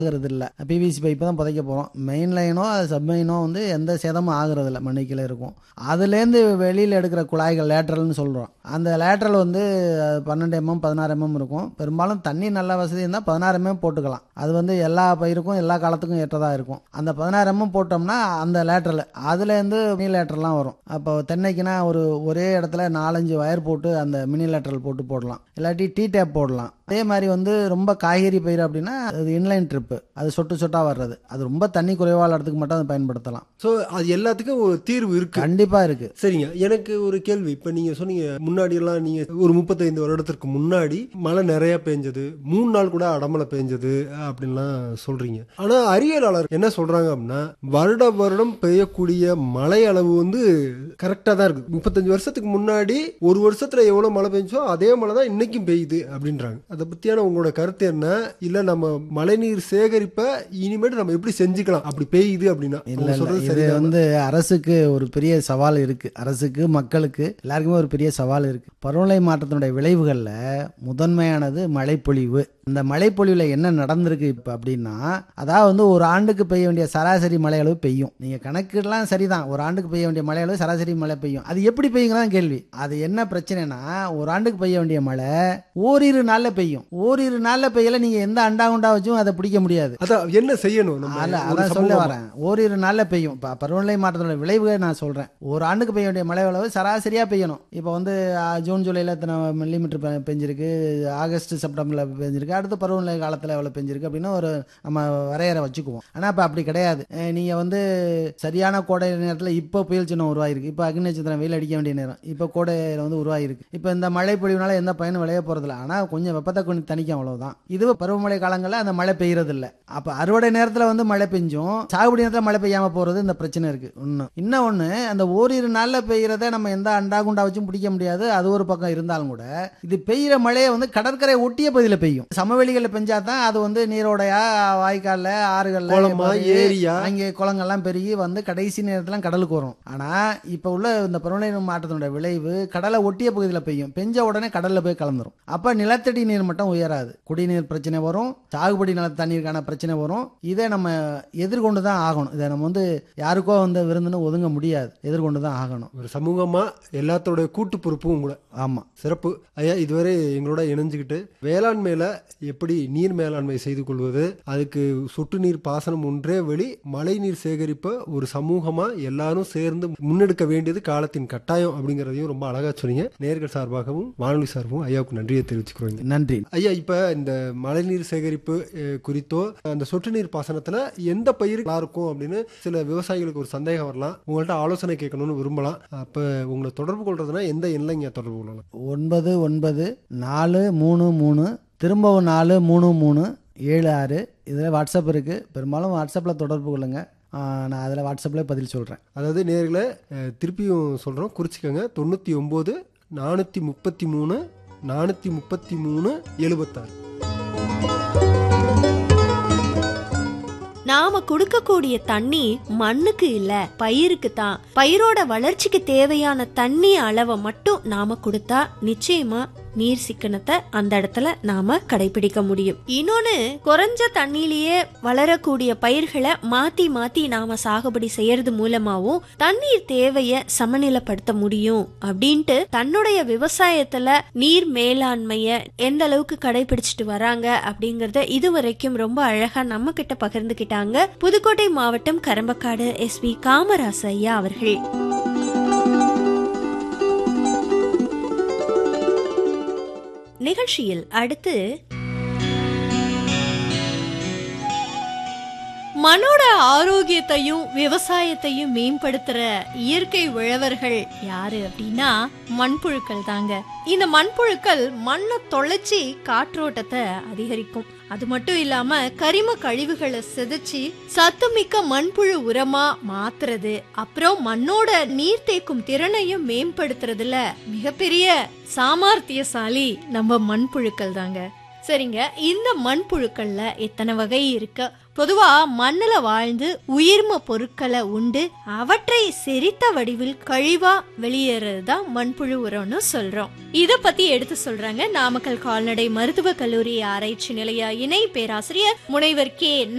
ஆகிறது இல்லை PVC pipe தான் புதைக்க போகிறோம் மெயின் லைனோ அது சப்மெயினோ வந்து எந்த சேதமும் ஆகிறது இல்லை மண்ணிக்கீழே இருக்கும் அதுலேருந்து வெளியில் எடுக்கிற குழாய்கள் லேட்ரல்னு சொல்கிறோம் அந்த லேட்ரல் வந்து பன்னெண்டு எம்எம் பதினாறு எம்எம் இருக்கும் பெரும்பாலும் தண்ணி நல்ல வசதி இருந்தால் பதினாறு எம்எம் போட்டுக்கலாம் அது வந்து எல்லா பயிருக்கும் எல்லா காலத்துக்கும் ஏற்றதாக இருக்கும் அந்த பதினாறு எம்எம் போட்டோம்னா அந்த லேட்ரல் அதுலேருந்து மினி லேட்ரல்லாம் வரும் அப்போ தென்னைக்குனா ஒரு ஒரே இடத்துல நாலஞ்சு வயர் போட்டு அந்த மினி லேட்ரல் போட்டு போடலாம் இல்லாட்டி டீ டேப் போடலாம் அதே மாதிரி வந்து ரொம்ப காய்கறி பயிர் அப்படின்னா அது இன்லைன் ட்ரிப்பு அது சொட்டு சொட்டாக வர்றது அது ரொம்ப தண்ணி குறைவான இடத்துக்கு மட்டும் அதை பயன்படுத்தலாம் ஸோ அது எல்லாத்துக்கும் ஒரு தீர்வு இருக்கு கண்டிப்பாக இருக்குது சரிங்க எனக்கு ஒரு கேள்வி இப்போ நீங்கள் சொன்னீங்க முன்னாடி எல்லாம் நீங்கள் ஒரு முப்பத்தைந்து வருடத்திற்கு முன்னாடி மழை நிறைய பெஞ்சது மூணு நாள் கூட அடமழை பெஞ்சது அப்படின்லாம் சொல்றீங்க ஆனால் அறிவியலாளர் என்ன சொல்றாங்க அப்படின்னா வருட வருடம் பெய்யக்கூடிய மழை அளவு வந்து கரெக்டாக தான் இருக்கு முப்பத்தஞ்சு வருஷத்துக்கு முன்னாடி ஒரு வருஷத்துல எவ்வளோ மழை பெஞ்சோ அதே மழை தான் இன்னைக்கும் பெய்யுது அப்படின்றாங்க அதை பற்றியான உங்களோட கருத்து என்ன இல்லை நம்ம மழைநீர் சேகரிப்பை இனிமேட்டு நம்ம எப்படி செஞ்சுக்கலாம் அப்படி பெய்யுது அப்படின்னா இல்ல அவங்க இல்ல சொல்றது இது சரிதான் வந்து அரசுக்கு ஒரு பெரிய சவால் இருக்கு அரசுக்கு மக்களுக்கு எல்லாருக்குமே ஒரு பெரிய சவால் இருக்கு பருவநிலை மாற்றத்தினுடைய விளைவுகள்ல முதன்மையானது மழைப்பொழிவு இந்த மழைப்பொழிவுல என்ன நடந்திருக்கு இப்ப அப்படின்னா அதாவது வந்து ஒரு ஆண்டுக்கு பெய்ய வேண்டிய சராசரி மழை அளவு பெய்யும் நீங்க கணக்குலாம் சரிதான் ஒரு ஆண்டுக்கு பெய்ய வேண்டிய மழை அளவு சராசரி மழை பெய்யும் அது எப்படி பெய்யுங்கிறதான் கேள்வி அது என்ன பிரச்சனைனா ஒரு ஆண்டுக்கு பெய்ய வேண்டிய மழை ஓரிரு நாள்ல பெய்யும் ஓரிரு நாள்ல பெய்யல நீங்க எந்த அண்டா குண்டா வச்சும் அதை பிடிக்க முடியாது அதான் என்ன செய்யணும் நம்ம அல்ல ஒரு அதான் சொல்ல சமூகமா? வரேன் ஓரிரு நாள்ல பெய்யும் இப்போ பருவநிலை மாற்றத்தோட விளைவுகளை நான் சொல்றேன் ஒரு ஆண்டுக்கு பெய்ய வேண்டிய மழை அளவு சராசரியா பெய்யணும் இப்போ வந்து ஆ, ஜூன் ஜூலைல இத்தனை மில்லிமீட்டர் பெ- பெஞ்சிருக்கு ஆகஸ்ட் செப்டம்பர்ல பெஞ்சிருக்கு அடுத்து பருவநிலை காலத்துல எவ்வளவு பெஞ்சிருக்கு அப்படின்னு ஒரு நம்ம வரையறை வச்சுக்குவோம் ஆனா இப்ப அப்படி கிடையாது அஹ் நீங்க வந்து சரியான கோடை நேரத்துல இப்போ புயல் சின்னம் உருவாயிருக்கு இப்போ அக்னி நட்சத்திரம் வெயில் அடிக்க வேண்டிய நேரம் இப்போ கோடையில வந்து உருவாயிருக்கு இப்போ இந்த மழை பொழிவுனால எந்த பயனும் விளைய போறதில்ல ஆனா கொஞ்சம் வெப்பத்தை கொஞ்சம் தணிக்கும் அவ்வளவுதான் இதுவே பருவமழை காலங்களில் அந்த மழை பெய்யறது இல்ல அப்ப அறுவடை நேரத்துல வந்து மழை பெஞ்சும் சாகுபடி நேரத்துல மழை பெய்யாம போறது இந்த பிரச்சனை இருக்கு ஒண்ணு இன்னும் ஒண்ணு அந்த ஓரிரு நாள்ல பெய்யறத நம்ம எந்த அண்டா குண்டா வச்சும் பிடிக்க முடியாது அது ஒரு பக்கம் இருந்தாலும் கூட இது பெய்யற மழையை வந்து கடற்கரை ஒட்டிய பகுதியில் பெய்யும் சமவெளிகளில் பெஞ்சாதான் அது வந்து நீரோடையா வாய்க்கால்ல ஆறுகள்ல குளமா, போய் ஏரியா? அங்கே குளங்கள்லாம் பெருகி வந்து கடைசி நேரத்துல கடலுக்கு வரும் ஆனா இப்ப உள்ள இந்த பருவநிலை மாற்றத்தினுடைய விளைவு கடலை ஒட்டிய பகுதியில் பெய்யும் பெஞ்ச உடனே கடல்ல போய் கலந்துரும் அப்ப நிலத்தடி நீர் மட்டம் உயராது குடிநீர் பிரச்சனை வரும் சாகுபடி நில தண்ணீருக்கான பிரச்சனை வரும் இதை நம்ம எதிர்கொண்டு தான் ஆகணும் இதை நம்ம வந்து யாருக்கோ வந்து விருந்துன்னு ஒதுங்க முடியாது எதிர்கொண்டு தான் ஆகணும் ஒரு சமூகமா எல்லாத்தோட கூட்டு பொறுப்பும் கூட ஆமா சிறப்பு ஐயா இதுவரை எங்களோட இணைஞ்சுக்கிட்டு வேளாண்மையில எப்படி நீர் மேலாண்மை செய்து கொள்வது அதுக்கு சொட்டு நீர் பாசனம் ஒன்றே வழி மழை நீர் சேகரிப்பை ஒரு சமூகமா எல்லாரும் சேர்ந்து முன்னெடுக்க வேண்டியது காலத்தின் கட்டாயம் அப்படிங்கறதையும் ரொம்ப அழகா சொன்னீங்க நேர்கள் சார்பாகவும் வானொலி சார்பாகவும் ஐயாவுக்கு நன்றியை தெரிவிச்சுக்கிறோங்க நன்றி ஐயா இப்ப இந்த மழைநீர் சேகரிப்பு அஹ், குறித்தோ அந்த சொட்டு நீர் பாசனத்துல எந்த பயிர் நல்லா இருக்கும் அப்படின்னு சில விவசாயிகளுக்கு ஒரு சந்தேகம் வரலாம் உங்கள்ட்ட ஆலோசனை கேட்கணும்னு விரும்பலாம் அப்ப உங்களை தொடர்பு கொள்றதுன்னா எந்த எண்ணிலைங்க தொடர்பு கொள்ளலாம் ஒன்பது ஒன்பது நாலு மூணு மூணு திரும்பவும் நாலு மூணு மூணு ஏழு ஆறு இதில் வாட்ஸ்அப் இருக்குது பெரும்பாலும் வாட்ஸ்அப்பில் தொடர்பு கொள்ளுங்க ஆ, நான் அதில் வாட்ஸ்அப்பில் பதில் சொல்கிறேன் அதாவது நேர்களை அஹ், திருப்பியும் சொல்றோம் குறிச்சிக்கோங்க தொண்ணூத்தி ஒன்பது நானூத்தி முப்பத்தி மூணு நானூத்தி முப்பத்தி மூணு எழுபத்தாறு நாம கொடுக்கக்கூடிய தண்ணி மண்ணுக்கு இல்ல பயிருக்கு தான் பயிரோட வளர்ச்சிக்கு தேவையான தண்ணி அளவை மட்டும் நாம கொடுத்தா நிச்சயமா நீர் சிக்கனத்தை அந்த இடத்துல நாம கடைபிடிக்க முடியும் இன்னொன்னு குறைஞ்ச தண்ணியிலேயே வளரக்கூடிய பயிர்களை மாத்தி மாத்தி நாம சாகுபடி செய்யறது மூலமாவும் தண்ணீர் தேவைய சமநிலைப்படுத்த முடியும் அப்படின்ட்டு தன்னுடைய விவசாயத்துல நீர் மேலாண்மைய எந்த அளவுக்கு கடைபிடிச்சிட்டு வராங்க அப்படிங்கறத இதுவரைக்கும் ரொம்ப அழகா நம்ம கிட்ட பகிர்ந்துகிட்டாங்க புதுக்கோட்டை மாவட்டம் கரம்பக்காடு எஸ் வி காமராச ஐயா அவர்கள் நிகழ்ச்சியில் அடுத்து மனோட ஆரோக்கியத்தையும் விவசாயத்தையும் மேம்படுத்துற இயற்கை உழவர்கள் யாரு அப்படின்னா மண்புழுக்கள் தாங்க இந்த மண்புழுக்கள் மண்ணை தொலைச்சி காற்றோட்டத்தை அதிகரிக்கும் அது மட்டும் இல்லாம கரிம கழிவுகளை சிதைச்சி சத்துமிக்க மண்புழு உரமா மாத்துறது அப்புறம் மண்ணோட நீர் தேக்கும் திறனையும் மேம்படுத்துறதுல மிகப்பெரிய சாமர்த்தியசாலி நம்ம மண்புழுக்கள் தாங்க சரிங்க இந்த மண்புழுக்கள்ல எத்தனை வகை இருக்கு பொதுவா மண்ணுல வாழ்ந்து உயிர்ம பொருட்களை உண்டு அவற்றை செரித்த வடிவில் கழிவா வெளியேறது தான் மண்புழு உரம்னு சொல்றோம் இத பத்தி எடுத்து சொல்றாங்க நாமக்கல் கால்நடை மருத்துவ கல்லூரி ஆராய்ச்சி நிலைய இணை பேராசிரியர் முனைவர் கே